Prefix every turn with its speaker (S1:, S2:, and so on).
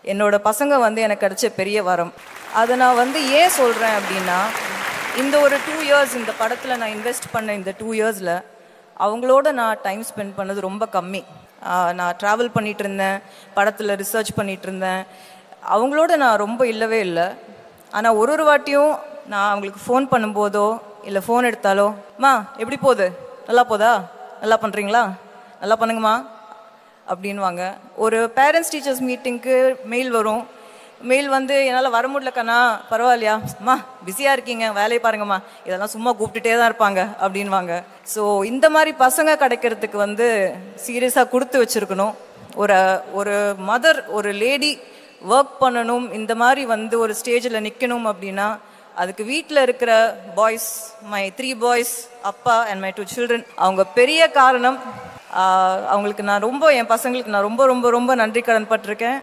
S1: என்னோட பசங்க வந்து எனக்கு கிடைச்ச பெரிய வரம் அதை நான் வந்து ஏன் சொல்கிறேன் அப்படின்னா இந்த ஒரு டூ இயர்ஸ் இந்த படத்தில் நான் இன்வெஸ்ட் பண்ண இந்த டூ இயர்ஸில் அவங்களோட நான் டைம் ஸ்பெண்ட் பண்ணது ரொம்ப கம்மி ஆஹ் நான் ட்ராவல் பண்ணிட்டு இருந்தேன் படத்தில் ரிசர்ச் பண்ணிட்டு இருந்தேன் அவங்களோட நான் ரொம்ப இல்லவே இல்லை ஆனால் ஒரு ஒரு வாட்டியும் நான் அவங்களுக்கு ஃபோன் பண்ணும்போதோ இல்லை ஃபோன் எடுத்தாலோ மா எப்படி போகுது நல்லா போதா நல்லா பண்ணுறீங்களா நல்லா பண்ணுங்கம்மா அப்படின்வாங்க ஒரு பேரண்ட்ஸ் டீச்சர்ஸ் மீட்டிங்க்கு மெயில் வரும் மெயில் வந்து என்னால் வர முடியல கண்ணா பரவாயில்லையா அம்மா பிஸியாக இருக்கீங்க வேலையை பாருங்கம்மா இதெல்லாம் சும்மா கூப்பிட்டுட்டே தான் இருப்பாங்க அப்படின்வாங்க ஸோ இந்த மாதிரி பசங்க கிடைக்கிறதுக்கு வந்து சீரியஸாக கொடுத்து வச்சிருக்கணும் ஒரு ஒரு மதர் ஒரு லேடி ஒர்க் பண்ணணும் இந்த மாதிரி வந்து ஒரு ஸ்டேஜில் நிற்கணும் அப்படின்னா அதுக்கு வீட்டில் இருக்கிற பாய்ஸ் மை த்ரீ பாய்ஸ் அப்பா அண்ட் மை டூ சில்ட்ரன் அவங்க பெரிய காரணம் ஆஹ் அவங்களுக்கு நான் ரொம்ப என் பசங்களுக்கு நான் ரொம்ப ரொம்ப ரொம்ப நன்றி கடன் பட்டிருக்கேன்